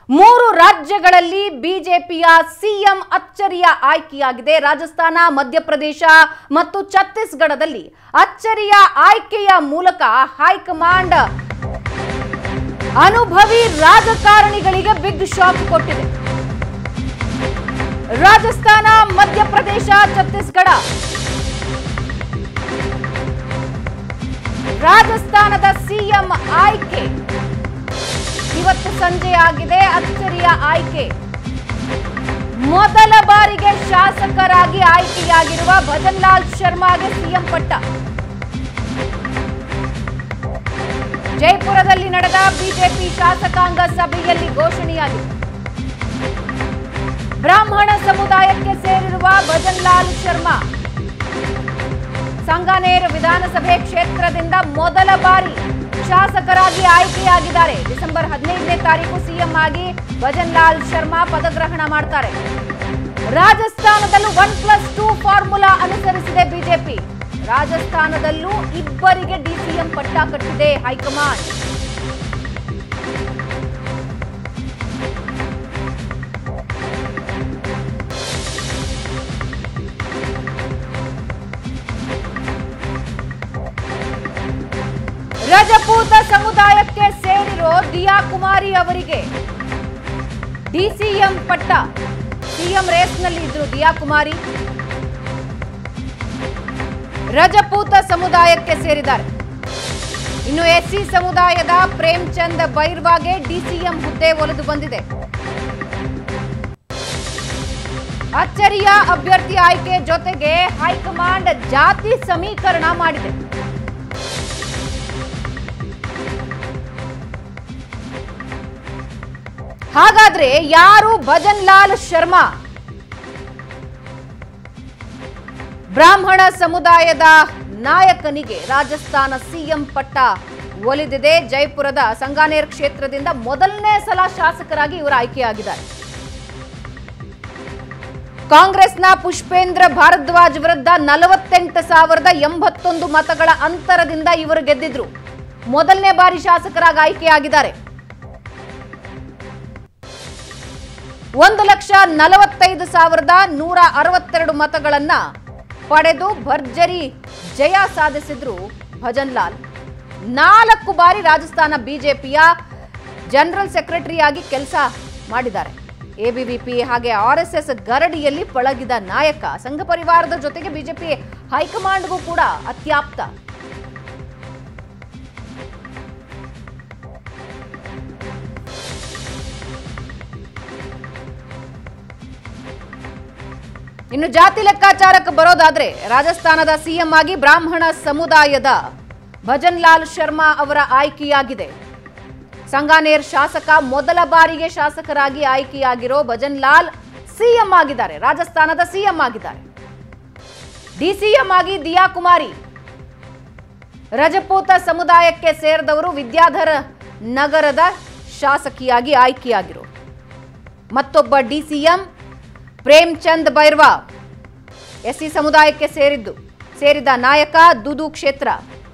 ಮೂರು ರಾಜ್ಯಗಳಲ್ಲಿ ಬಿಜೆಪಿಯ ಸಿಎಂ ಅಚ್ಚರಿಯ ಆಯ್ಕೆಯಾಗಿದೆ ರಾಜಸ್ಥಾನ ಮಧ್ಯಪ್ರದೇಶ ಮತ್ತು ಛತ್ತೀಸ್ಗಢದಲ್ಲಿ ಅಚ್ಚರಿಯ ಆಯ್ಕೆಯ ಮೂಲಕ ಹೈಕಮಾಂಡ್ ಅನುಭವಿ ರಾಜಕಾರಣಿಗಳಿಗೆ ಬಿಗ್ ಶಾಕ್ ಕೊಟ್ಟಿದೆ ರಾಜಸ್ಥಾನ ಮಧ್ಯಪ್ರದೇಶ ಛತ್ತೀಸ್ಗಢ ರಾಜಸ್ಥಾನದ ಸಿಎಂ ಆಯ್ಕೆ ಇವತ್ತು ಸಂಜೆ ಆಗಿದೆ ಅಚ್ಚರಿಯ ಆಯ್ಕೆ ಮೊದಲ ಬಾರಿಗೆ ಶಾಸಕರಾಗಿ ಆಯ್ಕೆಯಾಗಿರುವ ಭಜನ್ ಲಾಲ್ ಶರ್ಮಾಗೆ ಸಿಎಂ ಪಟ್ಟ ಜೈಪುರದಲ್ಲಿ ನಡೆದ ಬಿಜೆಪಿ ಶಾಸಕಾಂಗ ಸಭೆಯಲ್ಲಿ ಘೋಷಣೆಯಾಗಿದೆ ಬ್ರಾಹ್ಮಣ ಸಮುದಾಯಕ್ಕೆ ಸೇರಿರುವ ಭಜನ್ ಲಾಲ್ ಶರ್ಮಾ ಸಂಗಾನೇರ್ ವಿಧಾನಸಭೆ ಕ್ಷೇತ್ರದಿಂದ ಮೊದಲ ಬಾರಿ ಶಾಸಕರಾಗಿ ಆಯ್ಕೆಯಾಗಿದ್ದಾರೆ ಡಿಸೆಂಬರ್ ಹದಿನೈದನೇ ತಾರೀಕು ಸಿಎಂ ಆಗಿ ಭಜನ್ ಲಾಲ್ ಶರ್ಮಾ ಪದಗ್ರಹಣ ಮಾಡ್ತಾರೆ ರಾಜಸ್ಥಾನದಲ್ಲೂ ಒನ್ ಪ್ಲಸ್ ಟೂ ಫಾರ್ಮುಲಾ ಅನುಸರಿಸಿದೆ ಬಿಜೆಪಿ ರಾಜಸ್ಥಾನದಲ್ಲೂ ಇಬ್ಬರಿಗೆ ಡಿಸಿಎಂ ಪಟ್ಟ ಕಟ್ಟಿದೆ ಹೈಕಮಾಂಡ್ ರಜಪೂತ ಸಮುದಾಯಕ್ಕೆ ಸೇರಿರೋ ದಿಯಾ ಕುಮಾರಿ ಅವರಿಗೆ ಡಿಸಿಎಂ ಪಟ್ಟ ಸಿಎಂ ರೇಸ್ನಲ್ಲಿ ಇದ್ರು ದಿಯಾ ಕುಮಾರಿ ರಜಪೂತ ಸಮುದಾಯಕ್ಕೆ ಸೇರಿದ್ದಾರೆ ಇನ್ನು ಎಸ್ಸಿ ಸಮುದಾಯದ ಪ್ರೇಮ್ಚಂದ್ ಬೈರ್ವಾಗೆ ಡಿಸಿಎಂ ಹುದ್ದೆ ಒಲಿದು ಬಂದಿದೆ ಅಚ್ಚರಿಯ ಅಭ್ಯರ್ಥಿ ಆಯ್ಕೆ ಜೊತೆಗೆ ಹೈಕಮಾಂಡ್ ಜಾತಿ ಸಮೀಕರಣ ಮಾಡಿದೆ ಹಾಗಾದ್ರೆ ಯಾರು ಭಜನ್ ಲಾಲ್ ಶರ್ಮಾ ಬ್ರಾಹ್ಮಣ ಸಮುದಾಯದ ನಾಯಕನಿಗೆ ರಾಜಸ್ಥಾನ ಸಿಎಂ ಪಟ್ಟ ಒಲಿದಿದೆ ಜೈಪುರದ ಸಂಗಾನೇರ್ ಕ್ಷೇತ್ರದಿಂದ ಮೊದಲನೇ ಸಲ ಶಾಸಕರಾಗಿ ಇವರು ಆಯ್ಕೆಯಾಗಿದ್ದಾರೆ ಕಾಂಗ್ರೆಸ್ನ ಪುಷ್ಪೇಂದ್ರ ಭಾರದ್ವಾಜ್ ವಿರುದ್ಧ ನಲವತ್ತೆಂಟು ಸಾವಿರದ ಎಂಬತ್ತೊಂದು ಮತಗಳ ಅಂತರದಿಂದ ಇವರು ಗೆದ್ದಿದ್ರು ಮೊದಲನೇ ಬಾರಿ ಶಾಸಕರಾಗಿ ಆಯ್ಕೆಯಾಗಿದ್ದಾರೆ ಒಂದು ಲಕ್ಷ ನಲವತ್ತೈದು ಸಾವಿರದ ನೂರ ಅರವತ್ತೆರಡು ಮತಗಳನ್ನ ಪಡೆದು ಭರ್ಜರಿ ಜಯ ಸಾಧಿಸಿದ್ರು ಭಜನ್ ಲಾಲ್ ನಾಲ್ಕು ಬಾರಿ ರಾಜಸ್ಥಾನ ಬಿಜೆಪಿಯ ಜನರಲ್ ಸೆಕ್ರೆಟರಿಯಾಗಿ ಕೆಲಸ ಮಾಡಿದ್ದಾರೆ ಎಬಿವಿಪಿ ಹಾಗೆ ಆರ್ ಎಸ್ ಎಸ್ ಗರಡಿಯಲ್ಲಿ ಪಳಗಿದ ನಾಯಕ ಸಂಘ ಪರಿವಾರದ ಜೊತೆಗೆ ಬಿಜೆಪಿ ಹೈಕಮಾಂಡ್ಗೂ ಕೂಡ ಅತ್ಯಾಪ್ತ ಇನ್ನು ಜಾತಿ ಲೆಕ್ಕಾಚಾರಕ್ಕೆ ಬರೋದಾದ್ರೆ ರಾಜಸ್ಥಾನದ ಸಿಎಂ ಆಗಿ ಬ್ರಾಹ್ಮಣ ಸಮುದಾಯದ ಭಜನ್ ಲಾಲ್ ಶರ್ಮಾ ಅವರ ಆಯ್ಕೆಯಾಗಿದೆ ಸಂಗಾನೇರ್ ಶಾಸಕ ಮೊದಲ ಬಾರಿಗೆ ಶಾಸಕರಾಗಿ ಆಯ್ಕೆಯಾಗಿರೋ ಭಜನ್ ಲಾಲ್ ಸಿಎಂ ಆಗಿದ್ದಾರೆ ರಾಜಸ್ಥಾನದ ಸಿಎಂ ಆಗಿದ್ದಾರೆ ಡಿಸಿಎಂ ಆಗಿ ದಿಯಾ ಕುಮಾರಿ ರಜಪೂತ ಸಮುದಾಯಕ್ಕೆ ಸೇರಿದವರು ವಿದ್ಯಾಧರ ನಗರದ ಶಾಸಕಿಯಾಗಿ ಆಯ್ಕೆಯಾಗಿರೋ ಮತ್ತೊಬ್ಬ ಡಿಸಿಎಂ ಪ್ರೇಮ್ಚಂದ್ ಬೈರ್ವಾ ಎಸ್ಸಿ ಸಮುದಾಯಕ್ಕೆ ಸೇರಿದ್ದು ಸೇರಿದ ನಾಯಕ ದುದು ಕ್ಷೇತ್ರ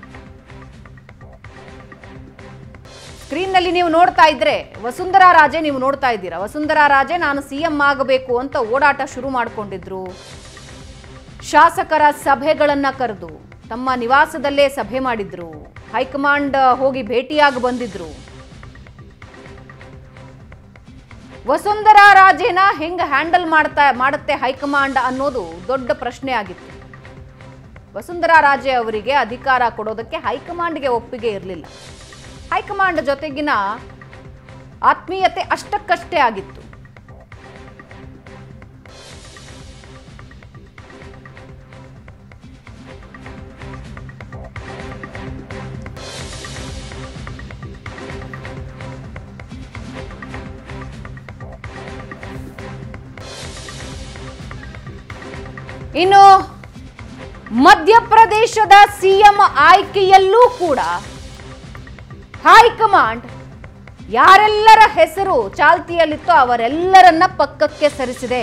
ಸ್ಕ್ರೀನ್ನಲ್ಲಿ ನೀವು ನೋಡ್ತಾ ಇದ್ರೆ ವಸುಂಧರಾ ರಾಜೆ ನೀವು ನೋಡ್ತಾ ಇದ್ದೀರಾ ವಸುಂಧರಾ ರಾಜೆ ನಾನು ಸಿಎಂ ಆಗಬೇಕು ಅಂತ ಓಡಾಟ ಶುರು ಮಾಡಿಕೊಂಡಿದ್ರು ಶಾಸಕರ ಸಭೆಗಳನ್ನ ಕರೆದು ತಮ್ಮ ನಿವಾಸದಲ್ಲೇ ಸಭೆ ಮಾಡಿದ್ರು ಹೈಕಮಾಂಡ್ ಹೋಗಿ ಭೇಟಿಯಾಗಿ ಬಂದಿದ್ರು ವಸುಂಧರಾ ರಾಜೇನ ಹೆಂಗ್ ಹ್ಯಾಂಡಲ್ ಮಾಡ್ತಾ ಮಾಡುತ್ತೆ ಹೈಕಮಾಂಡ್ ಅನ್ನೋದು ದೊಡ್ಡ ಪ್ರಶ್ನೆ ಆಗಿತ್ತು ವಸುಂಧರಾ ರಾಜೆ ಅವರಿಗೆ ಅಧಿಕಾರ ಕೊಡೋದಕ್ಕೆ ಹೈಕಮಾಂಡ್ಗೆ ಒಪ್ಪಿಗೆ ಇರಲಿಲ್ಲ ಹೈಕಮಾಂಡ್ ಜೊತೆಗಿನ ಆತ್ಮೀಯತೆ ಅಷ್ಟಕ್ಕಷ್ಟೇ ಆಗಿತ್ತು ಇನ್ನು ಮಧ್ಯಪ್ರದೇಶದ ಸಿಎಂ ಆಯ್ಕೆಯಲ್ಲೂ ಕೂಡ ಹೈಕಮಾಂಡ್ ಯಾರೆಲ್ಲರ ಹೆಸರು ಚಾಲ್ತಿಯಲ್ಲಿತ್ತೋ ಅವರೆಲ್ಲರನ್ನ ಪಕ್ಕಕ್ಕೆ ಸರಿಸಿದೆ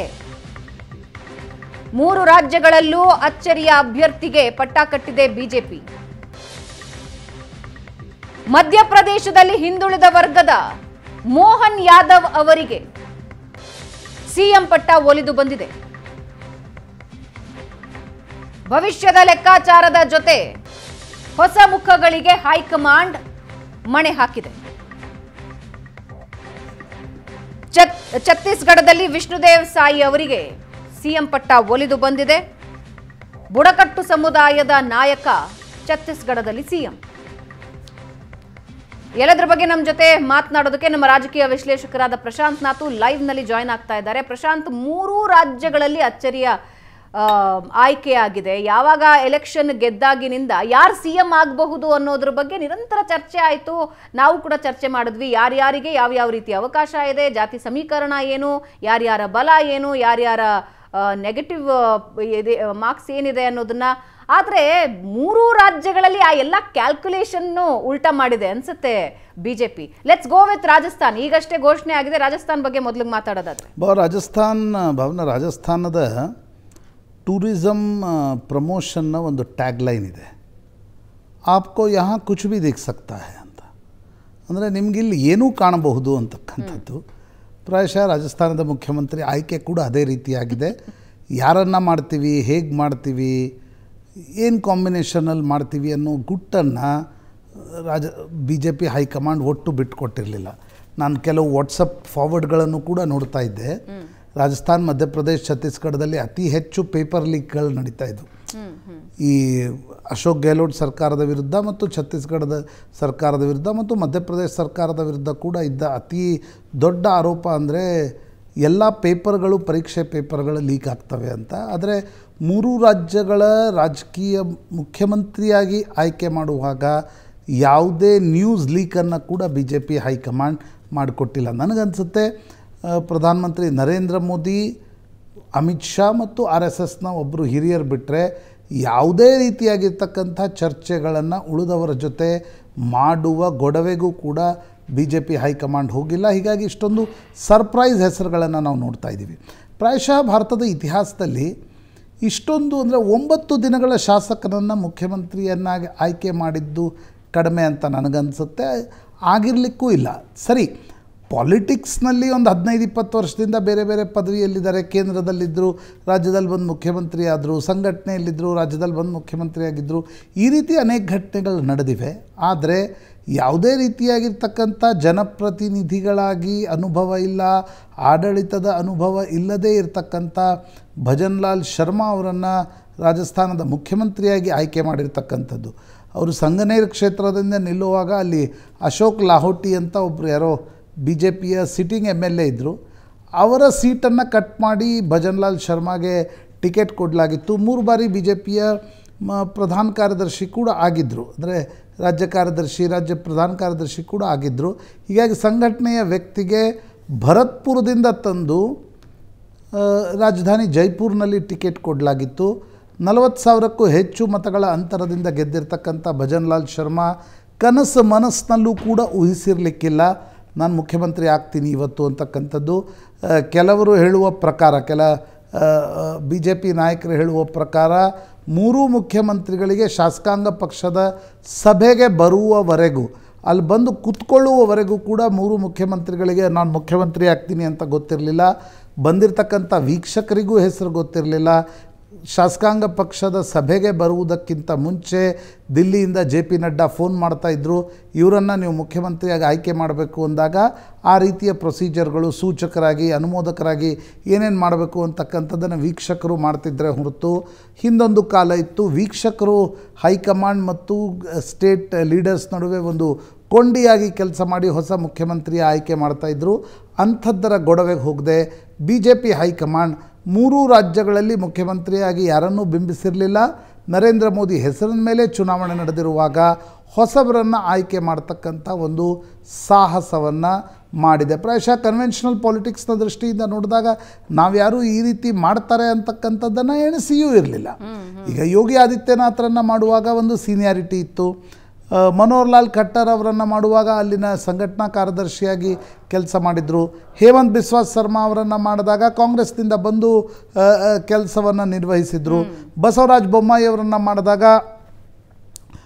ಮೂರು ರಾಜ್ಯಗಳಲ್ಲೂ ಅಚ್ಚರಿಯ ಅಭ್ಯರ್ಥಿಗೆ ಪಟ್ಟ ಕಟ್ಟಿದೆ ಬಿಜೆಪಿ ಮಧ್ಯಪ್ರದೇಶದಲ್ಲಿ ಹಿಂದುಳಿದ ವರ್ಗದ ಮೋಹನ್ ಯಾದವ್ ಅವರಿಗೆ ಸಿಎಂ ಪಟ್ಟ ಒಲಿದು ಬಂದಿದೆ ಭವಿಷ್ಯದ ಲೆಕ್ಕಾಚಾರದ ಜೊತೆ ಹೊಸ ಮುಖಗಳಿಗೆ ಹೈಕಮಾಂಡ್ ಮಣೆ ಹಾಕಿದೆ ಛತ್- ಛತ್ತೀಸ್ಗಢದಲ್ಲಿ ವಿಷ್ಣುದೇವ್ ಸಾಯಿ ಅವರಿಗೆ ಸಿಎಂ ಪಟ್ಟ ಒಲಿದು ಬಂದಿದೆ ಬುಡಕಟ್ಟು ಸಮುದಾಯದ ನಾಯಕ ಛತ್ತೀಸ್ಗಢದಲ್ಲಿ ಸಿಎಂ ಎಲ್ಲದ್ರ ಬಗ್ಗೆ ನಮ್ಮ ಜೊತೆ ಮಾತನಾಡೋದಕ್ಕೆ ನಮ್ಮ ರಾಜಕೀಯ ವಿಶ್ಲೇಷಕರಾದ ಪ್ರಶಾಂತ್ ನಾಥು ಲೈವ್ ನಲ್ಲಿ ಜಾಯ್ನ್ ಆಗ್ತಾ ಇದ್ದಾರೆ ಪ್ರಶಾಂತ್ ಮೂರೂ ರಾಜ್ಯಗಳಲ್ಲಿ ಅಚ್ಚರಿಯ ಆ, ಆಯ್ಕೆಯಾಗಿದೆ ಯಾವಾಗ ಎಲೆಕ್ಷನ್ ಗೆದ್ದಾಗಿನಿಂದ ಯಾರು ಸಿ ಎಂ ಆಗಬಹುದು ಅನ್ನೋದ್ರ ಬಗ್ಗೆ ನಿರಂತರ ಚರ್ಚೆ ಆಯಿತು ನಾವು ಕೂಡ ಚರ್ಚೆ ಮಾಡಿದ್ವಿ ಯಾರ್ಯಾರಿಗೆ ಯಾವ ಯಾವ ರೀತಿ ಅವಕಾಶ ಇದೆ ಜಾತಿ ಸಮೀಕರಣ ಏನು ಯಾರ್ಯಾರ ಬಲ ಏನು ಯಾರ್ಯಾರ ನೆಗೆಟಿವ್ ಇದೆ ಮಾರ್ಕ್ಸ್ ಏನಿದೆ ಅನ್ನೋದನ್ನ ಆದರೆ ಮೂರೂ ರಾಜ್ಯಗಳಲ್ಲಿ ಆ ಎಲ್ಲ ಕ್ಯಾಲ್ಕುಲೇಷನ್ನು ಉಲ್ಟಾ ಮಾಡಿದೆ ಅನ್ಸುತ್ತೆ BJP let's go with Rajasthan ಈಗಷ್ಟೇ ಘೋಷಣೆ ಆಗಿದೆ ರಾಜಸ್ಥಾನ್ ಬಗ್ಗೆ ಮೊದಲಿಗೆ ಮಾತಾಡೋದಾದ್ರೆ ಬ ರಾಜಸ್ಥಾನ್ ಭಾವನ ರಾಜಸ್ಥಾನದ ಟೂರಿಸಮ್ ಪ್ರಮೋಷನ್ನ ಒಂದು ಟ್ಯಾಗ್ಲೈನ್ ಇದೆ ಆಪ್ಕೋ ಯಹಾ ಕುಚ್ ಭಿ ದಿಕ್ ಸಕ್ತಾ ಹೈ ಅಂತ ಅಂದರೆ ನಿಮಗಿಲ್ಲಿ ಏನೂ ಕಾಣಬಹುದು ಅಂತಕ್ಕಂಥದ್ದು ಪ್ರಾಯಶಃ ರಾಜಸ್ಥಾನದ ಮುಖ್ಯಮಂತ್ರಿ ಆಯ್ಕೆ ಕೂಡ ಅದೇ ರೀತಿಯಾಗಿದೆ ಯಾರನ್ನು ಮಾಡ್ತೀವಿ ಹೇಗೆ ಮಾಡ್ತೀವಿ ಏನು ಕಾಂಬಿನೇಷನಲ್ಲಿ ಮಾಡ್ತೀವಿ ಅನ್ನೋ ಗುಟ್ಟನ್ನು ರಾಜ ಬಿ ಜೆ ಪಿ ಹೈಕಮಾಂಡ್ ಒಟ್ಟು ಬಿಟ್ಟುಕೊಟ್ಟಿರಲಿಲ್ಲ ನಾನು ಕೆಲವು ವಾಟ್ಸಪ್ ಫಾರ್ವರ್ಡ್ಗಳನ್ನು ಕೂಡ ನೋಡ್ತಾ ಇದ್ದೆ ರಾಜಸ್ಥಾನ್ ಮಧ್ಯಪ್ರದೇಶ್ ಛತ್ತೀಸ್ಗಢದಲ್ಲಿ ಅತಿ ಹೆಚ್ಚು ಪೇಪರ್ ಲೀಕ್ಗಳು ನಡೀತಾ ಇದ್ವು ಈ ಅಶೋಕ್ ಗೆಹ್ಲೋಟ್ ಸರ್ಕಾರದ ವಿರುದ್ಧ ಮತ್ತು ಛತ್ತೀಸ್ಗಢದ ಸರ್ಕಾರದ ವಿರುದ್ಧ ಮತ್ತು ಮಧ್ಯಪ್ರದೇಶ ಸರ್ಕಾರದ ವಿರುದ್ಧ ಕೂಡ ಇದ್ದ ಅತಿ ದೊಡ್ಡ ಆರೋಪ ಅಂದರೆ ಎಲ್ಲ ಪೇಪರ್ಗಳು ಪರೀಕ್ಷೆ ಪೇಪರ್ಗಳು ಲೀಕ್ ಆಗ್ತವೆ ಅಂತ ಆದರೆ ಮೂರು ರಾಜ್ಯಗಳ ರಾಜಕೀಯ ಮುಖ್ಯಮಂತ್ರಿಯಾಗಿ ಆಯ್ಕೆ ಮಾಡುವಾಗ ಯಾವುದೇ ನ್ಯೂಸ್ ಲೀಕನ್ನು ಕೂಡ ಬಿ ಜೆ ಪಿ ಹೈಕಮಾಂಡ್ ಮಾಡಿಕೊಟ್ಟಿಲ್ಲ ನನಗನ್ಸುತ್ತೆ ಆ, ಪ್ರಧಾನಮಂತ್ರಿ ನರೇಂದ್ರ ಮೋದಿ ಅಮಿತ್ ಶಾ ಮತ್ತು ಆರ್ ಎಸ್ ಎಸ್ನ ಒಬ್ಬರು ಹಿರಿಯರು ಬಿಟ್ಟರೆ ಯಾವುದೇ ರೀತಿಯಾಗಿರ್ತಕ್ಕಂಥ ಚರ್ಚೆಗಳನ್ನು ಉಳಿದವರ ಜೊತೆ ಮಾಡುವ ಗೊಡವೆಗೂ ಕೂಡ ಬಿ ಜೆ ಪಿ ಹೈಕಮಾಂಡ್ ಹೋಗಿಲ್ಲ ಹೀಗಾಗಿ ಇಷ್ಟೊಂದು ಸರ್ಪ್ರೈಸ್ ಹೆಸರುಗಳನ್ನು ನಾವು ನೋಡ್ತಾ ಇದ್ದೀವಿ ಪ್ರಾಯಶಃ ಭಾರತದ ಇತಿಹಾಸದಲ್ಲಿ ಇಷ್ಟೊಂದು ಅಂದರೆ ಒಂಬತ್ತು ದಿನಗಳ ಶಾಸಕನನ್ನು ಮುಖ್ಯಮಂತ್ರಿಯನ್ನಾಗಿ ಆಯ್ಕೆ ಮಾಡಿದ್ದು ಕಡಿಮೆ ಅಂತ ನನಗನ್ಸುತ್ತೆ ಆಗಿರಲಿಕ್ಕೂ ಇಲ್ಲ ಸರಿ ಪಾಲಿಟಿಕ್ಸ್ನಲ್ಲಿ ಒಂದು ಹದಿನೈದು ಇಪ್ಪತ್ತು ವರ್ಷದಿಂದ ಬೇರೆ ಬೇರೆ ಪದವಿಯಲ್ಲಿದ್ದಾರೆ ಕೇಂದ್ರದಲ್ಲಿದ್ದರು ರಾಜ್ಯದಲ್ಲಿ ಬಂದು ಮುಖ್ಯಮಂತ್ರಿ ಆದರು ಸಂಘಟನೆಯಲ್ಲಿದ್ದರು ರಾಜ್ಯದಲ್ಲಿ ಬಂದು ಮುಖ್ಯಮಂತ್ರಿ ಆಗಿದ್ದರು ಈ ರೀತಿ ಅನೇಕ ಘಟನೆಗಳು ನಡೆದಿವೆ ಆದರೆ ಯಾವುದೇ ರೀತಿಯಾಗಿರ್ತಕ್ಕಂಥ ಜನಪ್ರತಿನಿಧಿಗಳಾಗಿ ಅನುಭವ ಇಲ್ಲ ಆಡಳಿತದ ಅನುಭವ ಇಲ್ಲದೇ ಇರತಕ್ಕಂಥ ಭಜನ್ ಲಾಲ್ ಶರ್ಮಾ ಅವರನ್ನು ರಾಜಸ್ಥಾನದ ಮುಖ್ಯಮಂತ್ರಿಯಾಗಿ ಆಯ್ಕೆ ಮಾಡಿರ್ತಕ್ಕಂಥದ್ದು ಅವರು ಸಂಗನೇರ್ ಕ್ಷೇತ್ರದಿಂದ ನಿಲ್ಲುವಾಗ ಅಲ್ಲಿ ಅಶೋಕ್ ಲಾಹೋಟಿ ಅಂತ ಒಬ್ಬರು ಯಾರೋ ಬಿ ಜೆ ಪಿಯ ಸಿಟ್ಟಿಂಗ್ ಎಮ್ ಎಲ್ ಎ ಇದ್ದರು ಅವರ ಸೀಟನ್ನು ಕಟ್ ಮಾಡಿ ಭಜನ್ ಲಾಲ್ ಶರ್ಮಾಗೆ ಟಿಕೆಟ್ ಕೊಡಲಾಗಿತ್ತು ಮೂರು ಬಾರಿ ಬಿ ಜೆ ಪಿಯ ಮ ಪ್ರಧಾನ ಕಾರ್ಯದರ್ಶಿ ಕೂಡ ಆಗಿದ್ದರು ಅಂದರೆ ರಾಜ್ಯ ಕಾರ್ಯದರ್ಶಿ ರಾಜ್ಯ ಪ್ರಧಾನ ಕಾರ್ಯದರ್ಶಿ ಕೂಡ ಆಗಿದ್ದರು ಹೀಗಾಗಿ ಸಂಘಟನೆಯ ವ್ಯಕ್ತಿಗೆ ಭರತ್ಪುರದಿಂದ ತಂದು ಆ, ರಾಜಧಾನಿ ಜೈಪುರ್ನಲ್ಲಿ ಟಿಕೆಟ್ ಕೊಡಲಾಗಿತ್ತು ನಲವತ್ತು ಸಾವಿರಕ್ಕೂ ಹೆಚ್ಚು ಮತಗಳ ಅಂತರದಿಂದ ಗೆದ್ದಿರ್ತಕ್ಕಂಥ ಭಜನ್ ಲಾಲ್ ಶರ್ಮಾ ಕನಸು ಮನಸ್ಸಿನಲ್ಲೂ ಕೂಡ ಊಹಿಸಿರಲಿಕ್ಕಿಲ್ಲ ನಾನು ಮುಖ್ಯಮಂತ್ರಿ ಆಗ್ತೀನಿ ಇವತ್ತು ಅಂತಕ್ಕಂಥದ್ದು ಆ, ಕೆಲವರು ಹೇಳುವ ಪ್ರಕಾರ ಕೆಲ ಬಿ ಜೆ ಪಿ ನಾಯಕರು ಹೇಳುವ ಪ್ರಕಾರ ಮೂರೂ ಮುಖ್ಯಮಂತ್ರಿಗಳಿಗೆ ಶಾಸಕಾಂಗ ಪಕ್ಷದ ಸಭೆಗೆ ಬರುವವರೆಗೂ ಅಲ್ಲಿ ಬಂದು ಕುತ್ಕೊಳ್ಳುವವರೆಗೂ ಕೂಡ ಮೂರು ಮುಖ್ಯಮಂತ್ರಿಗಳಿಗೆ ನಾನು ಮುಖ್ಯಮಂತ್ರಿ ಆಗ್ತೀನಿ ಅಂತ ಗೊತ್ತಿರಲಿಲ್ಲ ಬಂದಿರತಕ್ಕಂಥ ವೀಕ್ಷಕರಿಗೂ ಹೆಸರು ಗೊತ್ತಿರಲಿಲ್ಲ ಶಾಸಕಾಂಗ ಪಕ್ಷದ ಸಭೆಗೆ ಬರುವುದಕ್ಕಿಂತ ಮುಂಚೆ ದಿಲ್ಲಿಯಿಂದ ಜೆ ಪಿ ನಡ್ಡಾ ಫೋನ್ ಮಾಡ್ತಾ ಇದ್ದರು ಇವರನ್ನು ನೀವು ಮುಖ್ಯಮಂತ್ರಿಯಾಗಿ ಆಯ್ಕೆ ಮಾಡಬೇಕು ಅಂದಾಗ ಆ ರೀತಿಯ ಪ್ರೊಸೀಜರ್ಗಳು ಸೂಚಕರಾಗಿ ಅನುಮೋದಕರಾಗಿ ಏನೇನು ಮಾಡಬೇಕು ಅಂತಕ್ಕಂಥದ್ದನ್ನು ವೀಕ್ಷಕರು ಮಾಡ್ತಿದ್ರೆ ಹೊರತು ಹಿಂದೊಂದು ಕಾಲ ಇತ್ತು ವೀಕ್ಷಕರು ಹೈಕಮಾಂಡ್ ಮತ್ತು ಸ್ಟೇಟ್ ಲೀಡರ್ಸ್ ನಡುವೆ ಒಂದು ಕೊಂಡಿಯಾಗಿ ಕೆಲಸ ಮಾಡಿ ಹೊಸ ಮುಖ್ಯಮಂತ್ರಿಯ ಆಯ್ಕೆ ಮಾಡ್ತಾಯಿದ್ರು ಅಂಥದ್ದರ ಗೊಡವೆಗೆ ಹೋಗದೆ ಬಿ ಜೆ ಪಿ ಹೈಕಮಾಂಡ್ ಮೂರೂ ರಾಜ್ಯಗಳಲ್ಲಿ ಮುಖ್ಯಮಂತ್ರಿಯಾಗಿ ಯಾರನ್ನೂ ಬಿಂಬಿಸಿರಲಿಲ್ಲ ನರೇಂದ್ರ ಮೋದಿ ಹೆಸರಿನ ಮೇಲೆ ಚುನಾವಣೆ ನಡೆದಿರುವಾಗ ಹೊಸಬರನ್ನು ಆಯ್ಕೆ ಮಾಡ್ತಕ್ಕಂಥ ಒಂದು ಸಾಹಸವನ್ನು ಮಾಡಿದೆ ಪ್ರಾಯಶಃ ಕನ್ವೆನ್ಷನಲ್ ಪಾಲಿಟಿಕ್ಸ್ನ ದೃಷ್ಟಿಯಿಂದ ನೋಡಿದಾಗ ನಾವ್ಯಾರೂ ಈ ರೀತಿ ಮಾಡ್ತಾರೆ ಅಂತಕ್ಕಂಥದ್ದನ್ನು ಎಣಿಸಿಯೂ ಇರಲಿಲ್ಲ ಈಗ ಯೋಗಿ ಆದಿತ್ಯನಾಥರನ್ನು ಮಾಡುವಾಗ ಒಂದು ಸೀನಿಯಾರಿಟಿ ಇತ್ತು ಆ, ಮನೋಹರ್ ಲಾಲ್ ಖಟ್ಟರ್ ಅವರನ್ನು ಮಾಡುವಾಗ ಅಲ್ಲಿನ ಸಂಘಟನಾ ಕಾರ್ಯದರ್ಶಿಯಾಗಿ ಕೆಲಸ ಮಾಡಿದರು ಹೇಮಂತ್ ಬಿಸ್ವಾಸ್ ಶರ್ಮಾ ಅವರನ್ನು ಮಾಡಿದಾಗ ಕಾಂಗ್ರೆಸ್ನಿಂದ ಬಂದು ಕೆಲಸವನ್ನು ನಿರ್ವಹಿಸಿದರು ಬಸವರಾಜ ಬೊಮ್ಮಾಯಿ ಅವರನ್ನು ಮಾಡಿದಾಗ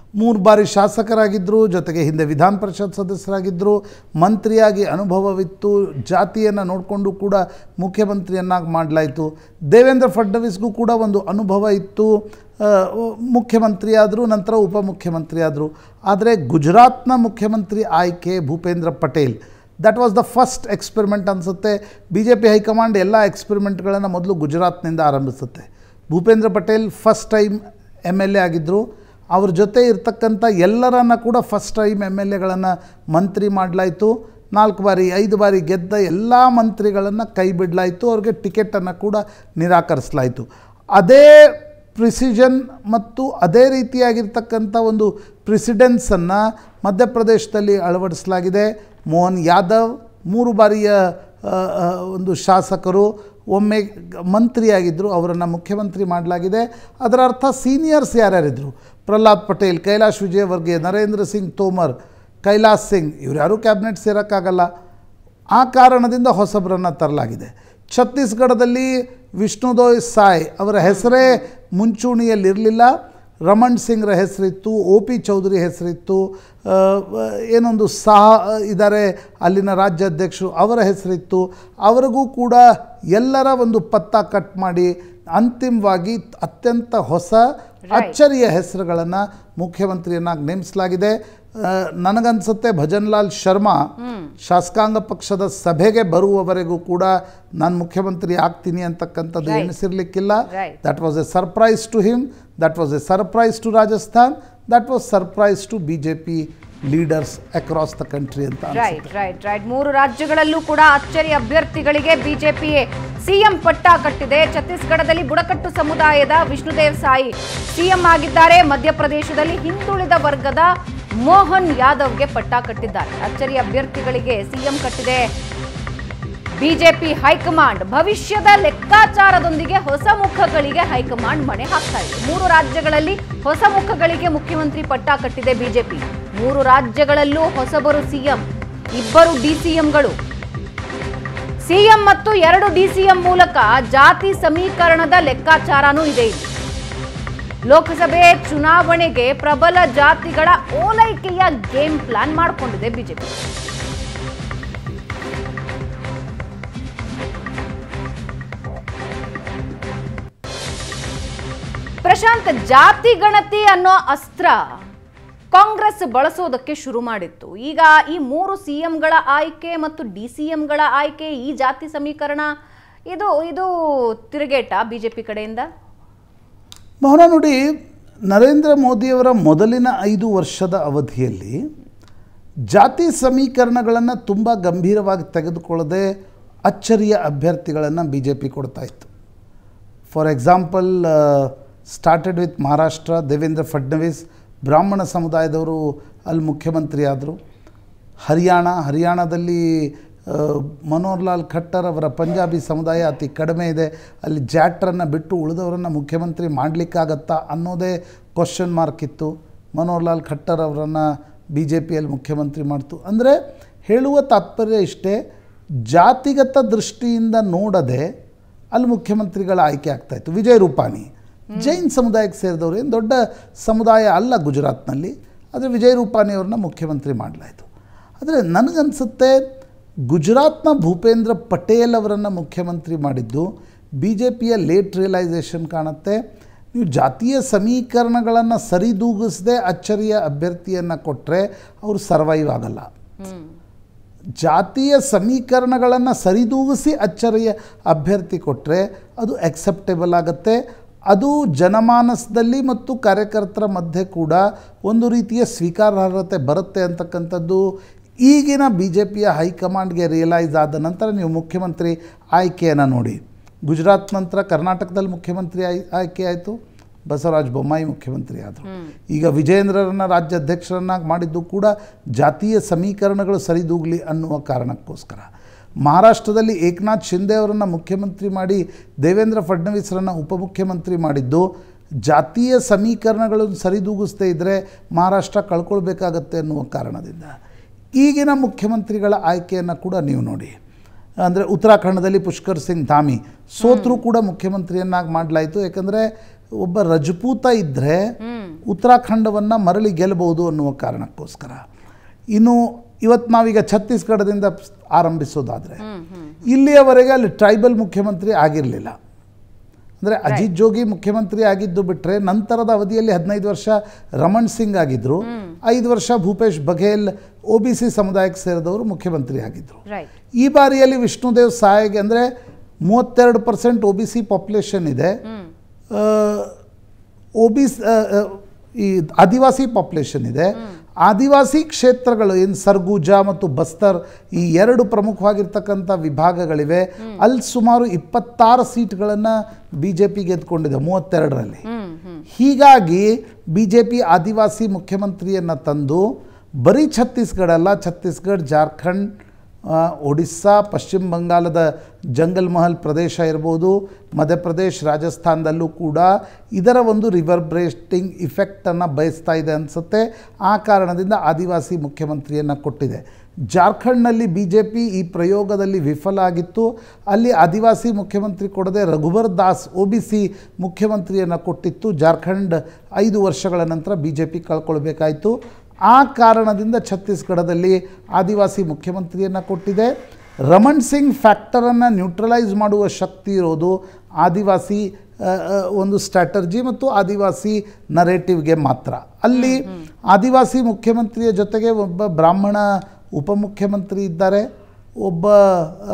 ಮೂರು ಬಾರಿ ಶಾಸಕರಾಗಿದ್ದರು ಜೊತೆಗೆ ಹಿಂದೆ ವಿಧಾನ ಪರಿಷತ್ ಸದಸ್ಯರಾಗಿದ್ದರು ಮಂತ್ರಿಯಾಗಿ ಅನುಭವವಿತ್ತು ಜಾತಿಯನ್ನು ನೋಡಿಕೊಂಡು ಕೂಡ ಮುಖ್ಯಮಂತ್ರಿಯನ್ನಾಗಿ ಮಾಡಲಾಯಿತು ದೇವೇಂದ್ರ ಫಡ್ನವೀಸ್ಗೂ ಕೂಡ ಒಂದು ಅನುಭವ ಇತ್ತು ಆ, ಮುಖ್ಯಮಂತ್ರಿ ಆದರು ನಂತರ ಉಪಮುಖ್ಯಮಂತ್ರಿ ಆದರು ಆದರೆ ಗುಜರಾತ್ನ ಮುಖ್ಯಮಂತ್ರಿ ಆಯ್ಕೆ Bhupendra Patel that was the first experiment ಅನಿಸುತ್ತೆ ಬಿ ಜೆ ಪಿ ಹೈಕಮಾಂಡ್ ಎಲ್ಲ ಎಕ್ಸ್ಪೆರಿಮೆಂಟ್ಗಳನ್ನು ಮೊದಲು ಗುಜರಾತ್ನಿಂದ ಆರಂಭಿಸುತ್ತೆ Bhupendra Patel first time M L A ಆಗಿದ್ದರು ಅವ್ರ ಜೊತೆ ಇರ್ತಕ್ಕಂಥ ಎಲ್ಲರನ್ನ ಕೂಡ ಫಸ್ಟ್ ಟೈಮ್ ಎಮ್ ಎಲ್ ಎಗಳನ್ನು ಮಂತ್ರಿ ಮಾಡಲಾಯಿತು ನಾಲ್ಕು ಬಾರಿ ಐದು ಬಾರಿ ಗೆದ್ದ ಎಲ್ಲ ಮಂತ್ರಿಗಳನ್ನು ಕೈ ಬಿಡಲಾಯಿತು ಅವ್ರಿಗೆ ಟಿಕೆಟನ್ನು ಕೂಡ ನಿರಾಕರಿಸಲಾಯಿತು ಅದೇ ಪ್ರಿಸಿಷನ್ ಮತ್ತು ಅದೇ ರೀತಿಯಾಗಿರ್ತಕ್ಕಂಥ ಒಂದು ಪ್ರಿಸಿಡೆನ್ಸನ್ನು ಮಧ್ಯಪ್ರದೇಶದಲ್ಲಿ ಅಳವಡಿಸಲಾಗಿದೆ ಮೋಹನ್ ಯಾದವ್ ಮೂರು ಬಾರಿಯ ಆ, ಆ, ಒಂದು ಶಾಸಕರು ಒಮ್ಮೆ ಗ- ಮಂತ್ರಿಯಾಗಿದ್ದರು ಅವರನ್ನು ಮುಖ್ಯಮಂತ್ರಿ ಮಾಡಲಾಗಿದೆ ಅದರ ಅರ್ಥ ಸೀನಿಯರ್ಸ್ ಯಾರ್ಯಾರಿದ್ದರು ಪ್ರಹ್ಲಾದ್ ಪಟೇಲ್ ಕೈಲಾಶ್ ವಿಜಯವರ್ಗೆ ನರೇಂದ್ರ ಸಿಂಗ್ ತೋಮರ್ ಕೈಲಾಸ್ ಸಿಂಗ್ ಇವ್ರು ಯಾರೂ ಕ್ಯಾಬಿನೆಟ್ ಸೇರೋಕ್ಕಾಗಲ್ಲ ಆ ಕಾರಣದಿಂದ ಹೊಸಬರನ್ನು ತರಲಾಗಿದೆ ಛತ್ತೀಸ್ಗಢದಲ್ಲಿ ವಿಷ್ಣುದೋಯ್ ಸಾಯ್ ಅವರ ಹೆಸರೇ ಮುಂಚೂಣಿಯಲ್ಲಿರಲಿಲ್ಲ ರಮಣ್ ಸಿಂಗ್ರ ಹೆಸರಿತ್ತು ಒ ಪಿ ಚೌಧರಿ ಹೆಸರಿತ್ತು ಆ, ಏನೊಂದು ಸಹ ಇದ್ದಾರೆ ಅಲ್ಲಿನ ರಾಜ್ಯಾಧ್ಯಕ್ಷರು ಅವರ ಹೆಸರಿತ್ತು ಅವರಿಗೂ ಕೂಡ ಎಲ್ಲರ ಒಂದು ಪತ್ತ ಕಟ್ ಮಾಡಿ ಅಂತಿಮವಾಗಿ ಅತ್ಯಂತ ಹೊಸ ಅಚ್ಚರಿಯ ಹೆಸರುಗಳನ್ನು ಮುಖ್ಯಮಂತ್ರಿಯನ್ನಾಗಿ ನೇಮಿಸಲಾಗಿದೆ ಆ, ನನಗನ್ಸುತ್ತೆ ಭಜನ್ಲಾಲ್ ಶರ್ಮಾ ಶಾಸಕಾಂಗ ಪಕ್ಷದ ಸಭೆಗೆ ಬರುವವರೆಗೂ ಕೂಡ ನಾನು ಮುಖ್ಯಮಂತ್ರಿ ಆಗ್ತೀನಿ ಅಂತಕ್ಕಂಥದ್ದು Right. ಎಣಿಸಿರ್ಲಿಕ್ಕಿಲ್ಲ Right. That was a surprise to him that was a surprise to Rajasthan that was surprise to B J P leaders across the country ಅಂತ ಅನ್ಸುತ್ತೆ. ರೈಟ್ ರೈಟ್ ರೈಟ್ ಮೂರು ರಾಜ್ಯಗಳಲ್ಲೂ ಕೂಡ ಅಚ್ಚರಿ ಅಭ್ಯರ್ಥಿಗಳಿಗೆ ಬಿಜೆಪಿ ಸಿಎಂ ಪಟ್ಟ ಕಟ್ಟಿದೆ ಛತ್ತೀಸ್ಗಢದಲ್ಲಿ ಬುಡಕಟ್ಟು ಸಮುದಾಯದ ವಿಷ್ಣುದೇವ್ ಸಾಯಿ ಸಿಎಂ ಆಗಿದ್ದಾರೆ ಮಧ್ಯಪ್ರದೇಶದಲ್ಲಿ ಹಿಂದುಳಿದ ವರ್ಗದ ಮೋಹನ್ ಯಾದವ್ಗೆ ಪಟ್ಟ ಕಟ್ಟಿದ್ದಾರೆ ಅಚ್ಚರಿ ಅಭ್ಯರ್ಥಿಗಳಿಗೆ ಸಿಎಂ ಕಟ್ಟಿದೆ ಬಿಜೆಪಿ ಹೈಕಮಾಂಡ್ ಭವಿಷ್ಯದ ಲೆಕ್ಕಾಚಾರದೊಂದಿಗೆ ಹೊಸ ಮುಖಗಳಿಗೆ ಹೈಕಮಾಂಡ್ ಮಣೆ ಹಾಕ್ತಾ ಇದೆ ಮೂರು ರಾಜ್ಯಗಳಲ್ಲಿ ಹೊಸ ಮುಖಗಳಿಗೆ ಮುಖ್ಯಮಂತ್ರಿ ಪಟ್ಟ ಕಟ್ಟಿದೆ ಬಿಜೆಪಿ ಮೂರು ರಾಜ್ಯಗಳಲ್ಲೂ ಹೊಸಬರು ಸಿಎಂ ಇಬ್ಬರು ಡಿಸಿಎಂಗಳು ಸಿಎಂ ಮತ್ತು ಎರಡು ಡಿಸಿಎಂ ಮೂಲಕ ಜಾತಿ ಸಮೀಕರಣದ ಲೆಕ್ಕಾಚಾರನೂ ಇದೆ ಇಲ್ಲಿ ಲೋಕಸಭೆ ಚುನಾವಣೆಗೆ ಪ್ರಬಲ ಜಾತಿಗಳ ಓಲೈಕೆಯ ಗೇಮ್ ಪ್ಲಾನ್ ಮಾಡಿಕೊಂಡಿದೆ ಬಿಜೆಪಿ ಪ್ರಶಾಂತ್ ಜಾತಿ ಗಣತಿ ಅನ್ನೋ ಅಸ್ತ್ರ ಕಾಂಗ್ರೆಸ್ ಬಳಸೋದಕ್ಕೆ ಶುರು ಮಾಡಿತ್ತು ಈಗ ಈ ಮೂರು ಸಿಎಂಗಳ ಆಯ್ಕೆ ಮತ್ತು ಡಿ ಸಿ ಎಂಗಳ ಆಯ್ಕೆ ಈ ಜಾತಿ ಸಮೀಕರಣ ಇದು ಇದು ತಿರುಗೇಟ ಬಿಜೆಪಿ ಕಡೆಯಿಂದ ಮೋಹನ ನೋಡಿ ನರೇಂದ್ರ ಮೋದಿಯವರ ಮೊದಲಿನ ಐದು ವರ್ಷದ ಅವಧಿಯಲ್ಲಿ ಜಾತಿ ಸಮೀಕರಣಗಳನ್ನು ತುಂಬ ಗಂಭೀರವಾಗಿ ತೆಗೆದುಕೊಳ್ಳದೆ ಅಚ್ಚರಿಯ ಅಭ್ಯರ್ಥಿಗಳನ್ನು ಬಿ ಜೆ ಪಿ ಕೊಡ್ತಾ ಇತ್ತು for example started with Maharashtra Devendra Fadnavis ಬ್ರಾಹ್ಮಣ ಸಮುದಾಯದವರು ಅಲ್ಲಿ ಮುಖ್ಯಮಂತ್ರಿ ಆದರು ಹರಿಯಾಣ ಹರಿಯಾಣದಲ್ಲಿ ಆ, ಮನೋಹರ್ ಲಾಲ್ ಖಟ್ಟರ್ ಅವರ ಪಂಜಾಬಿ ಸಮುದಾಯ ಅತಿ ಕಡಿಮೆ ಇದೆ ಅಲ್ಲಿ ಜಾಟ್ರನ್ನು ಬಿಟ್ಟು ಉಳಿದವರನ್ನು ಮುಖ್ಯಮಂತ್ರಿ ಮಾಡಲಿಕ್ಕಾಗತ್ತಾ ಅನ್ನೋದೇ ಕ್ವಶನ್ ಮಾರ್ಕ್ ಇತ್ತು ಮನೋಹರ್ ಲಾಲ್ ಖಟ್ಟರ್ ಅವರನ್ನು ಬಿ ಜೆ ಪಿಯಲ್ಲಿ ಮುಖ್ಯಮಂತ್ರಿ ಮಾಡ್ತು ಅಂದರೆ ಹೇಳುವ ತಾತ್ಪರ್ಯ ಇಷ್ಟೇ ಜಾತಿಗತ ದೃಷ್ಟಿಯಿಂದ ನೋಡದೆ ಅಲ್ಲಿ ಮುಖ್ಯಮಂತ್ರಿಗಳ ಆಯ್ಕೆ ಆಗ್ತಾಯಿತ್ತು ವಿಜಯ್ ರೂಪಾನಿ ಜೈನ್ ಸಮುದಾಯಕ್ಕೆ ಸೇರಿದವರು ಏನು ದೊಡ್ಡ ಸಮುದಾಯ ಅಲ್ಲ ಗುಜರಾತ್ನಲ್ಲಿ ಆದರೆ ವಿಜಯ್ ರೂಪಾನಿ ಅವ್ರನ್ನ ಮುಖ್ಯಮಂತ್ರಿ ಮಾಡಲಾಯಿತು ಆದರೆ ನನಗನ್ಸುತ್ತೆ ಗುಜರಾತ್ನ ಭೂಪೇಂದ್ರ ಪಟೇಲ್ ಅವರನ್ನು ಮುಖ್ಯಮಂತ್ರಿ ಮಾಡಿದ್ದು ಬಿ ಜೆ ಪಿಯ ಲೇಟ್ ರಿಯಲೈಸೇಷನ್ ಕಾಣುತ್ತೆ ನೀವು ಜಾತಿಯ ಸಮೀಕರಣಗಳನ್ನು ಸರಿದೂಗಿಸದೆ ಅಚ್ಚರಿಯ ಅಭ್ಯರ್ಥಿಯನ್ನು ಕೊಟ್ಟರೆ ಅವರು ಸರ್ವೈವ್ ಆಗಲ್ಲ ಜಾತಿಯ ಸಮೀಕರಣಗಳನ್ನು ಸರಿದೂಗಿಸಿ ಅಚ್ಚರಿಯ ಅಭ್ಯರ್ಥಿ ಕೊಟ್ಟರೆ ಅದು ಅಕ್ಸೆಪ್ಟೇಬಲ್ ಆಗುತ್ತೆ ಅದು ಜನಮಾನಸದಲ್ಲಿ ಮತ್ತು ಕಾರ್ಯಕರ್ತರ ಮಧ್ಯೆ ಕೂಡ ಒಂದು ರೀತಿಯ ಸ್ವೀಕಾರಾರ್ಹತೆ ಬರುತ್ತೆ ಅಂತಕ್ಕಂಥದ್ದು ಈಗಿನ ಬಿ ಜೆ ಪಿಯ ಹೈಕಮಾಂಡ್ಗೆ ರಿಯಲೈಸ್ ಆದ ನಂತರ ನೀವು ಮುಖ್ಯಮಂತ್ರಿ ಆಯ್ಕೆಯನ್ನು ನೋಡಿ ಗುಜರಾತ್ ನಂತರ ಕರ್ನಾಟಕದಲ್ಲಿ ಮುಖ್ಯಮಂತ್ರಿ ಆಯ್ ಆಯ್ಕೆ ಆಯಿತು ಬಸವರಾಜ ಬೊಮ್ಮಾಯಿ ಮುಖ್ಯಮಂತ್ರಿ ಆದರು ಈಗ ವಿಜೇಂದ್ರರನ್ನ ರಾಜ್ಯಾಧ್ಯಕ್ಷರನ್ನಾಗಿ ಮಾಡಿದ್ದು ಕೂಡ ಜಾತೀಯ ಸಮೀಕರಣಗಳು ಸರಿದೂಗಲಿ ಅನ್ನುವ ಕಾರಣಕ್ಕೋಸ್ಕರ ಮಹಾರಾಷ್ಟ್ರದಲ್ಲಿ ಏಕನಾಥ್ ಶಿಂದೆ ಅವರನ್ನು ಮುಖ್ಯಮಂತ್ರಿ ಮಾಡಿ ದೇವೇಂದ್ರ ಫಡ್ನವೀಸರನ್ನು ಉಪಮುಖ್ಯಮಂತ್ರಿ ಮಾಡಿದ್ದು ಜಾತೀಯ ಸಮೀಕರಣಗಳನ್ನು ಸರಿದೂಗಿಸದೇ ಇದ್ದರೆ ಮಹಾರಾಷ್ಟ್ರ ಕಳ್ಕೊಳ್ಬೇಕಾಗತ್ತೆ ಅನ್ನುವ ಕಾರಣದಿಂದ ಈಗಿನ ಮುಖ್ಯಮಂತ್ರಿಗಳ ಆಯ್ಕೆಯನ್ನು ಕೂಡ ನೀವು ನೋಡಿ ಅಂದರೆ ಉತ್ತರಾಖಂಡದಲ್ಲಿ ಪುಷ್ಕರ್ ಸಿಂಗ್ ಧಾಮಿ ಸೋತ್ರು ಕೂಡ ಮುಖ್ಯಮಂತ್ರಿಯನ್ನಾಗಿ ಮಾಡಲಾಯಿತು ಯಾಕಂದರೆ ಒಬ್ಬ ರಜಪೂತ ಇದ್ದರೆ ಉತ್ತರಾಖಂಡವನ್ನು ಮರಳಿ ಗೆಲ್ಲಬಹುದು ಅನ್ನುವ ಕಾರಣಕ್ಕೋಸ್ಕರ ಇನ್ನು ಇವತ್ತು ನಾವೀಗ ಛತ್ತೀಸ್ಗಢದಿಂದ ಆರಂಭಿಸೋದಾದರೆ ಇಲ್ಲಿಯವರೆಗೆ ಅಲ್ಲಿ ಟ್ರೈಬಲ್ ಮುಖ್ಯಮಂತ್ರಿ ಆಗಿರಲಿಲ್ಲ ಅಂದರೆ ಅಜಿತ್ ಜೋಗಿ ಮುಖ್ಯಮಂತ್ರಿ ಆಗಿದ್ದು ಬಿಟ್ಟರೆ ನಂತರದ ಅವಧಿಯಲ್ಲಿ ಹದಿನೈದು ವರ್ಷ ರಮಣ್ ಸಿಂಗ್ ಆಗಿದ್ದರು ಐದು ವರ್ಷ Bhupesh Baghel O B C ಸಮುದಾಯಕ್ಕೆ ಸೇರಿದವರು ಮುಖ್ಯಮಂತ್ರಿ ಆಗಿದ್ದರು ರೈಟ್ ಈ ಬಾರಿಯಲ್ಲಿ ವಿಷ್ಣುದೇವ್ ಸಾಯ್ಗೆ ಅಂದರೆ ಮೂವತ್ತೆರಡು percent O B C population ಇದೆ ಒ ಬಿ ಈ ಆದಿವಾಸಿ ಪಾಪ್ಯುಲೇಷನ್ ಇದೆ ಆದಿವಾಸಿ ಕ್ಷೇತ್ರಗಳು ಏನು ಸರ್ಗುಜಾ ಮತ್ತು ಬಸ್ತರ್ ಈ ಎರಡು ಪ್ರಮುಖವಾಗಿರ್ತಕ್ಕಂಥ ವಿಭಾಗಗಳಿವೆ ಅಲ್ಲಿ ಸುಮಾರು ಇಪ್ಪತ್ತಾರು ಸೀಟ್ಗಳನ್ನು ಬಿ ಜೆ ಪಿ ಗೆದ್ಕೊಂಡಿದೆ ಮೂವತ್ತೆರಡರಲ್ಲಿ ಹೀಗಾಗಿ ಬಿ ಜೆ ಪಿ ಆದಿವಾಸಿ ಮುಖ್ಯಮಂತ್ರಿಯನ್ನು ತಂದು ಬರೀ ಛತ್ತೀಸ್ಗಢ ಅಲ್ಲ ಛತ್ತೀಸ್ಗಢ ಜಾರ್ಖಂಡ್ ಆ, ಒಡಿಸ್ಸಾ ಪಶ್ಚಿಮ ಬಂಗಾಳದ ಜಂಗಲ್ ಮಹಲ್ ಪ್ರದೇಶ ಇರ್ಬೋದು ಮಧ್ಯಪ್ರದೇಶ್ ರಾಜಸ್ಥಾನದಲ್ಲೂ ಕೂಡ ಇದರ ಒಂದು ರಿವರ್ಬ್ರೇಟಿಂಗ್ ಇಫೆಕ್ಟನ್ನು ಬಯಸ್ತಾ ಇದೆ ಅನಿಸುತ್ತೆ ಆ ಕಾರಣದಿಂದ ಆದಿವಾಸಿ ಮುಖ್ಯಮಂತ್ರಿಯನ್ನು ಕೊಟ್ಟಿದೆ ಜಾರ್ಖಂಡ್ನಲ್ಲಿ ಬಿ ಜೆ ಪಿ ಈ ಪ್ರಯೋಗದಲ್ಲಿ ವಿಫಲ ಆಗಿತ್ತು ಅಲ್ಲಿ ಆದಿವಾಸಿ ಮುಖ್ಯಮಂತ್ರಿ ಕೊಡದೆ Raghubar Das O B C ಮುಖ್ಯಮಂತ್ರಿಯನ್ನು ಕೊಟ್ಟಿತ್ತು ಜಾರ್ಖಂಡ್ ಐದು ವರ್ಷಗಳ ನಂತರ ಬಿ ಜೆ ಪಿ ಕಳ್ಕೊಳ್ಬೇಕಾಯಿತು ಆ ಕಾರಣದಿಂದ ಛತ್ತೀಸ್ಗಢದಲ್ಲಿ ಆದಿವಾಸಿ ಮುಖ್ಯಮಂತ್ರಿಯನ್ನು ಕೊಟ್ಟಿದೆ ರಮಣ್ ಸಿಂಗ್ ಫ್ಯಾಕ್ಟರನ್ನು ನ್ಯೂಟ್ರಲೈಸ್ ಮಾಡುವ ಶಕ್ತಿ ಇರೋದು ಆದಿವಾಸಿ ಆ, ಆ, ಒಂದು ಸ್ಟ್ರಾಟರ್ಜಿ ಮತ್ತು ಆದಿವಾಸಿ ನರೇಟಿವ್ಗೆ ಮಾತ್ರ ಅಲ್ಲಿ ಆದಿವಾಸಿ ಮುಖ್ಯಮಂತ್ರಿಯ ಜೊತೆಗೆ ಒಬ್ಬ ಬ್ರಾಹ್ಮಣ ಉಪಮುಖ್ಯಮಂತ್ರಿ ಇದ್ದಾರೆ ಒಬ್ಬ ಆ,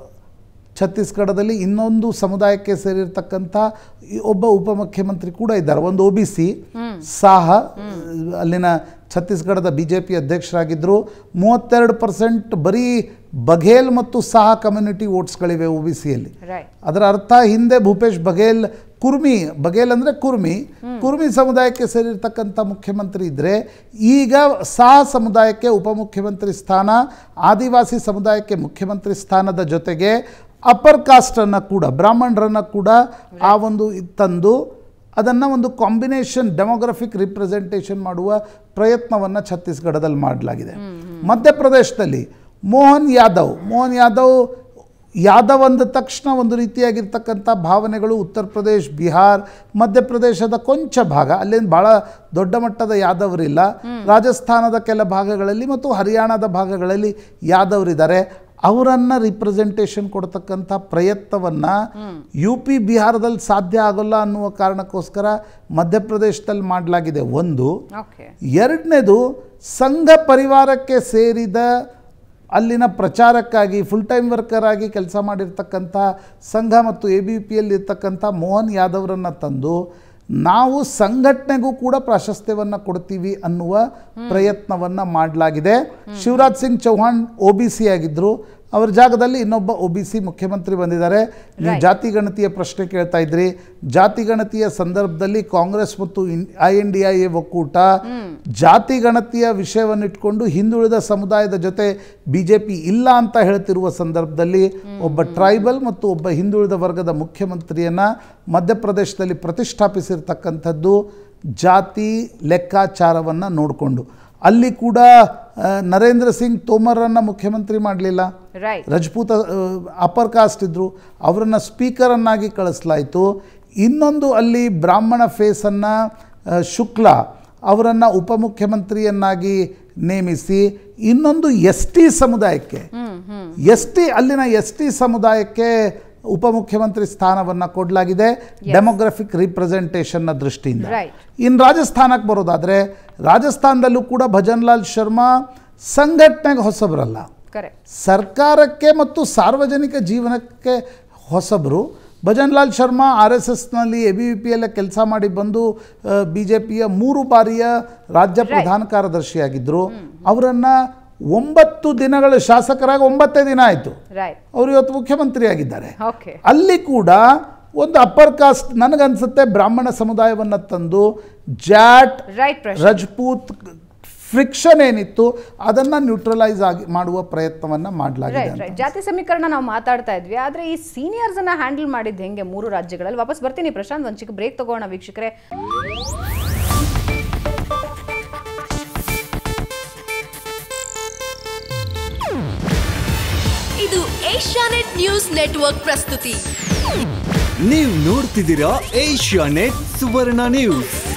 ಛತ್ತೀಸ್ಗಢದಲ್ಲಿ ಇನ್ನೊಂದು ಸಮುದಾಯಕ್ಕೆ ಸೇರಿರ್ತಕ್ಕಂಥ ಈ ಒಬ್ಬ ಉಪಮುಖ್ಯಮಂತ್ರಿ ಕೂಡ ಇದ್ದಾರೆ ಒಂದು ಒ ಬಿ ಸಿ ಸಾಹ ಅಲ್ಲಿನ ಛತ್ತೀಸ್ಗಢದ ಬಿ ಜೆ ಪಿ ಅಧ್ಯಕ್ಷರಾಗಿದ್ದರು ಮೂವತ್ತೆರಡು ಪರ್ಸೆಂಟ್ ಬರೀ ಬಘೇಲ್ ಮತ್ತು ಸಾಹ ಕಮ್ಯುನಿಟಿ ವೋಟ್ಸ್ಗಳಿವೆ ಒ ಬಿ ಸಿಯಲ್ಲಿ ರೈಟ್ ಅದರ ಅರ್ಥ ಹಿಂದೆ ಭೂಪೇಶ್ ಬಘೇಲ್ ಕುರ್ಮಿ ಬಘೇಲ್ ಅಂದರೆ ಕುರ್ಮಿ ಕುರ್ಮಿ ಸಮುದಾಯಕ್ಕೆ ಸೇರಿರ್ತಕ್ಕಂಥ ಮುಖ್ಯಮಂತ್ರಿ ಇದ್ದರೆ ಈಗ ಸಹ ಸಮುದಾಯಕ್ಕೆ ಉಪಮುಖ್ಯಮಂತ್ರಿ ಸ್ಥಾನ ಆದಿವಾಸಿ ಸಮುದಾಯಕ್ಕೆ ಮುಖ್ಯಮಂತ್ರಿ ಸ್ಥಾನದ ಜೊತೆಗೆ ಅಪ್ಪರ್ ಕಾಸ್ಟನ್ನು ಕೂಡ ಬ್ರಾಹ್ಮಣರನ್ನು ಕೂಡ ಆ ಒಂದು ಇದ್ ತಂದು ಅದನ್ನು ಒಂದು ಕಾಂಬಿನೇಷನ್ ಡೆಮೋಗ್ರಫಿಕ್ ರಿಪ್ರೆಸೆಂಟೇಷನ್ ಮಾಡುವ ಪ್ರಯತ್ನವನ್ನು ಛತ್ತೀಸ್ಗಢದಲ್ಲಿ ಮಾಡಲಾಗಿದೆ ಮಧ್ಯಪ್ರದೇಶದಲ್ಲಿ ಮೋಹನ್ ಯಾದವ್ ಮೋಹನ್ ಯಾದವ್ ಯಾದವ್ ಅಂದ ತಕ್ಷಣ ಒಂದು ರೀತಿಯಾಗಿರ್ತಕ್ಕಂಥ ಭಾವನೆಗಳು ಉತ್ತರ ಪ್ರದೇಶ್ ಬಿಹಾರ್ ಮಧ್ಯಪ್ರದೇಶದ ಕೊಂಚ ಭಾಗ ಅಲ್ಲೇನು ಭಾಳ ದೊಡ್ಡ ಮಟ್ಟದ ಯಾದವರಿಲ್ಲ ರಾಜಸ್ಥಾನದ ಕೆಲ ಭಾಗಗಳಲ್ಲಿ ಮತ್ತು ಹರಿಯಾಣದ ಭಾಗಗಳಲ್ಲಿ ಯಾದವರಿದ್ದಾರೆ ಅವರನ್ನು ರಿಪ್ರೆಸೆಂಟೇಷನ್ ಕೊಡ್ತಕ್ಕಂಥ ಪ್ರಯತ್ನವನ್ನು ಯು ಪಿ ಬಿಹಾರದಲ್ಲಿ ಸಾಧ್ಯ ಆಗೋಲ್ಲ ಅನ್ನುವ ಕಾರಣಕ್ಕೋಸ್ಕರ ಮಧ್ಯಪ್ರದೇಶದಲ್ಲಿ ಮಾಡಲಾಗಿದೆ ಒಂದು ಓಕೆ ಎರಡನೇದು ಸಂಘ ಪರಿವಾರಕ್ಕೆ ಸೇರಿದ ಅಲ್ಲಿನ ಪ್ರಚಾರಕ್ಕಾಗಿ ಫುಲ್ ಟೈಮ್ ವರ್ಕರ್ ಆಗಿ ಕೆಲಸ ಮಾಡಿರ್ತಕ್ಕಂಥ ಸಂಘ ಮತ್ತು ಎ ಬಿ ಪಿಯಲ್ಲಿ ಇರ್ತಕ್ಕಂಥ ಮೋಹನ್ ಯಾದವ್ರನ್ನು ತಂದು ನಾವು ಸಂಘಟನೆಗೂ ಕೂಡ ಪ್ರಾಶಸ್ತ್ಯವನ್ನು ಕೊಡ್ತೀವಿ ಅನ್ನುವ ಪ್ರಯತ್ನವನ್ನು ಮಾಡಲಾಗಿದೆ Shivraj Singh Chouhan O B C ಆಗಿದ್ದರು ಅವರ ಜಾಗದಲ್ಲಿ ಇನ್ನೊಬ್ಬ ಒ ಬಿ ಸಿ ಮುಖ್ಯಮಂತ್ರಿ ಬಂದಿದ್ದಾರೆ ನೀವು ಜಾತಿ ಗಣತಿಯ ಪ್ರಶ್ನೆ ಕೇಳ್ತಾ ಇದ್ರಿ ಜಾತಿ ಗಣತಿಯ ಸಂದರ್ಭದಲ್ಲಿ ಕಾಂಗ್ರೆಸ್ ಮತ್ತು I N D I A ಒಕ್ಕೂಟ ಜಾತಿ ಗಣತಿಯ ವಿಷಯವನ್ನಿಟ್ಕೊಂಡು ಹಿಂದುಳಿದ ಸಮುದಾಯದ ಜೊತೆ ಬಿ ಜೆ ಪಿ ಇಲ್ಲ ಅಂತ ಹೇಳ್ತಿರುವ ಸಂದರ್ಭದಲ್ಲಿ ಒಬ್ಬ ಟ್ರೈಬಲ್ ಮತ್ತು ಒಬ್ಬ ಹಿಂದುಳಿದ ವರ್ಗದ ಮುಖ್ಯಮಂತ್ರಿಯನ್ನು ಮಧ್ಯಪ್ರದೇಶದಲ್ಲಿ ಪ್ರತಿಷ್ಠಾಪಿಸಿರ್ತಕ್ಕಂಥದ್ದು ಜಾತಿ ಲೆಕ್ಕಾಚಾರವನ್ನು ನೋಡಿಕೊಂಡು ಅಲ್ಲಿ ಕೂಡ ಆ, ನರೇಂದ್ರ ಸಿಂಗ್ ತೋಮರನ್ನು ಮುಖ್ಯಮಂತ್ರಿ ಮಾಡಲಿಲ್ಲ ರೈಟ್ ರಜಪೂತ ಅಪ್ಪರ್ ಕಾಸ್ಟ್ ಇದ್ದರು ಅವರನ್ನು ಸ್ಪೀಕರನ್ನಾಗಿ ಕಳಿಸಲಾಯಿತು ಇನ್ನೊಂದು ಅಲ್ಲಿ ಬ್ರಾಹ್ಮಣ ಫೇಸನ್ನು ಶುಕ್ಲಾ ಅವರನ್ನು ಉಪಮುಖ್ಯಮಂತ್ರಿಯನ್ನಾಗಿ ನೇಮಿಸಿ ಇನ್ನೊಂದು ಎಸ್ ಟಿ ಸಮುದಾಯಕ್ಕೆ ಎಸ್ ಟಿ ಅಲ್ಲಿನ ಎಸ್ ಟಿ ಸಮುದಾಯಕ್ಕೆ ಉಪಮುಖ್ಯಮಂತ್ರಿ ಸ್ಥಾನವನ್ನು ಕೊಡಲಾಗಿದೆ ಡೆಮೋಗ್ರಫಿಕ್ ರಿಪ್ರೆಸೆಂಟೇಷನ್ನ ದೃಷ್ಟಿಯಿಂದ Right. ಇನ್ನು ರಾಜಸ್ಥಾನಕ್ಕೆ ಬರೋದಾದರೆ ರಾಜಸ್ಥಾನದಲ್ಲೂ ಕೂಡ ಭಜನ್ ಲಾಲ್ ಶರ್ಮಾ ಸಂಘಟನೆಗೆ ಹೊಸಬರಲ್ಲ ಕರೆಕ್ಟ್ ಸರ್ಕಾರಕ್ಕೆ ಮತ್ತು ಸಾರ್ವಜನಿಕ ಜೀವನಕ್ಕೆ ಹೊಸಬರು ಭಜನ್ ಲಾಲ್ ಶರ್ಮಾ ಆರ್ ಎಸ್ ಎಸ್ನಲ್ಲಿ ಎ ಬಿ ವಿ ಪಿಯಲ್ಲೇ ಕೆಲಸ ಮಾಡಿ ಬಂದು ಬಿ ಜೆ ಪಿಯ ಮೂರು ಬಾರಿಯ ರಾಜ್ಯ ಪ್ರಧಾನ ಕಾರ್ಯದರ್ಶಿಯಾಗಿದ್ದರು ಅವರನ್ನು ಒಂಬತ್ತು ದಿನಗಳ ಶಾಸಕರಾಗಿ ಒಂಬತ್ತೇ ದಿನ ಆಯಿತು ರೈಟ್ ಅವರು ಇವತ್ತು ಮುಖ್ಯಮಂತ್ರಿ ಆಗಿದ್ದಾರೆ ಓಕೆ ಅಲ್ಲಿ ಕೂಡ ಒಂದು ಅಪ್ಪರ್ ಕಾಸ್ಟ್ ನನಗನ್ಸುತ್ತೆ ಬ್ರಾಹ್ಮಣ ಸಮುದಾಯವನ್ನು ತಂದು ಜಾಟ್ ರೈಟ್ ಪ್ರಶ್ನೆ ರಜಪೂತ್ ಫ್ರಿಕ್ಷನ್ ಏನಿತ್ತು ಅದನ್ನು ನ್ಯೂಟ್ರಲೈಸ್ ಆಗಿ ಮಾಡುವ ಪ್ರಯತ್ನವನ್ನು ಮಾಡಲಾಗಿದೆ ರೈಟ್ ರೈಟ್ ಜಾತಿ ಸಮೀಕರಣ ನಾವು ಮಾತಾಡ್ತಾ ಇದ್ವಿ ಆದ್ರೆ ಈ ಸೀನಿಯರ್ಸ್ ಅನ್ನ ಹ್ಯಾಂಡಲ್ ಮಾಡಿದ್ದು ಹೆಂಗೆ ಮೂರು ರಾಜ್ಯಗಳಲ್ಲಿ ವಾಪಸ್ ಬರ್ತೀನಿ ಪ್ರಶಾಂತ್ ಒಂದ್ ಚಿಕ್ಕ ಬ್ರೇಕ್ ತಗೋಣ ವೀಕ್ಷಕರೇ ಇದು ಏಷ್ಯಾನೆಟ್ ನ್ಯೂಸ್ ನೆಟ್ವರ್ಕ್ ಪ್ರಸ್ತುತಿ ನೀವು ನೋಡ್ತಿದ್ದೀರಾ ಏಷ್ಯಾ ನೆಟ್ ಸುವರ್ಣ ನ್ಯೂಸ್